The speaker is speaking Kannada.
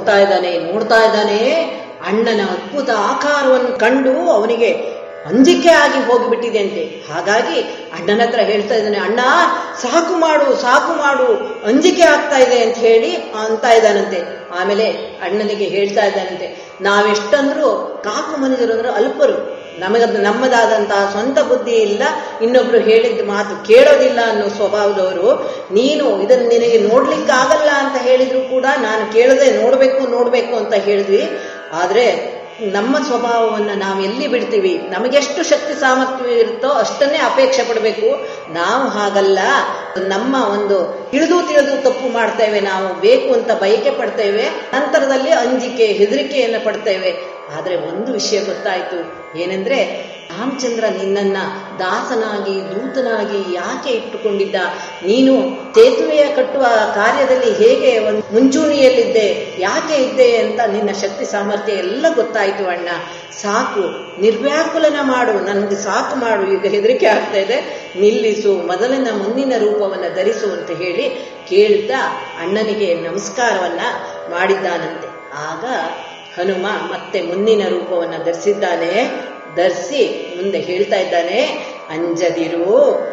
ನೋಡ್ತಾ ಇದ್ದಾನೆ ನೋಡ್ತಾ ಇದ್ದಾನೆ ಅಣ್ಣನ ಅದ್ಭುತ ಆಕಾರವನ್ನು ಕಂಡು ಅವನಿಗೆ ಅಂಜಿಕೆ ಆಗಿ ಹೋಗಿಬಿಟ್ಟಿದೆ ಅಂತೆ ಹಾಗಾಗಿ ಅಣ್ಣನ ಹತ್ರ ಹೇಳ್ತಾ ಇದ್ದಾನೆ ಅಣ್ಣ ಸಾಕು ಮಾಡು ಸಾಕು ಮಾಡು ಅಂಜಿಕೆ ಆಗ್ತಾ ಇದೆ ಅಂತ ಹೇಳಿ ಅಂತ ಇದ್ದಾನಂತೆ ಆಮೇಲೆ ಅಣ್ಣನಿಗೆ ಹೇಳ್ತಾ ಇದ್ದಾನಂತೆ ನಾವೆಷ್ಟಂದ್ರೂ ಕಾಕು ಮನುಜರು ಅಂದ್ರೆ ಅಲ್ಪರು ನಮಗ ನಮ್ಮದಾದಂತಹ ಸ್ವಂತ ಬುದ್ಧಿ ಇಲ್ಲ ಇನ್ನೊಬ್ರು ಹೇಳಿದ ಮಾತು ಕೇಳೋದಿಲ್ಲ ಅನ್ನೋ ಸ್ವಭಾವದವರು ನೀನು ಇದನ್ನು ನಿನಗೆ ನೋಡ್ಲಿಕ್ಕೆ ಆಗಲ್ಲ ಅಂತ ಹೇಳಿದ್ರು ಕೂಡ ನಾನು ಕೇಳದೆ ನೋಡ್ಬೇಕು ನೋಡ್ಬೇಕು ಅಂತ ಹೇಳಿದ್ವಿ ಆದ್ರೆ ನಮ್ಮ ಸ್ವಭಾವವನ್ನು ನಾವು ಎಲ್ಲಿ ಬಿಡ್ತೀವಿ ನಮಗೆಷ್ಟು ಶಕ್ತಿ ಸಾಮರ್ಥ್ಯ ಇರುತ್ತೋ ಅಷ್ಟನ್ನೇ ಅಪೇಕ್ಷೆ ಪಡಬೇಕು ನಾವು ಹಾಗಲ್ಲ ನಮ್ಮ ಒಂದು ತಿಳಿದು ತಿಳಿದು ತಪ್ಪು ಮಾಡ್ತೇವೆ ನಾವು ಬೇಕು ಅಂತ ಬಯಕೆ ಪಡ್ತೇವೆ ನಂತರದಲ್ಲಿ ಅಂಜಿಕೆ ಹೆದರಿಕೆಯನ್ನು ಪಡ್ತೇವೆ ಆದ್ರೆ ಒಂದು ವಿಷಯ ಗೊತ್ತಾಯ್ತು ಏನೆಂದ್ರೆ ರಾಮಚಂದ್ರ ನಿನ್ನನ್ನ ದಾಸನಾಗಿ ದೂತನಾಗಿ ಯಾಕೆ ಇಟ್ಟುಕೊಂಡಿದ್ದ ನೀನು ಸೇತುವೆಯ ಕಟ್ಟುವ ಕಾರ್ಯದಲ್ಲಿ ಹೇಗೆ ಒಂದು ಮುಂಚೂಣಿಯಲ್ಲಿದ್ದೆ ಯಾಕೆ ಇದ್ದೆ ಅಂತ ನಿನ್ನ ಶಕ್ತಿ ಸಾಮರ್ಥ್ಯ ಎಲ್ಲ ಗೊತ್ತಾಯ್ತು ಅಣ್ಣ ಸಾಕು ನಿರ್ವ್ಯಾಕುಲನ ಮಾಡು ನನಗೆ ಸಾಕು ಮಾಡು ಈಗ ಹೆದರಿಕೆ ಆಗ್ತಾ ಇದೆ ನಿಲ್ಲಿಸು ಮೊದಲಿನ ಮುಂದಿನ ರೂಪವನ್ನು ಧರಿಸು ಅಂತ ಹೇಳಿ ಕೇಳ್ತಾ ಅಣ್ಣನಿಗೆ ನಮಸ್ಕಾರವನ್ನ ಮಾಡಿದ್ದಾನಂತೆ ಆಗ ಹನುಮ ಮತ್ತೆ ಮುಂದಿನ ರೂಪವನ್ನು ಧರಿಸಿದ್ದಾನೆ ಧರಿಸಿ ಮುಂದೆ ಹೇಳ್ತಾ ಇದ್ದಾನೆ ಅಂಜದಿರು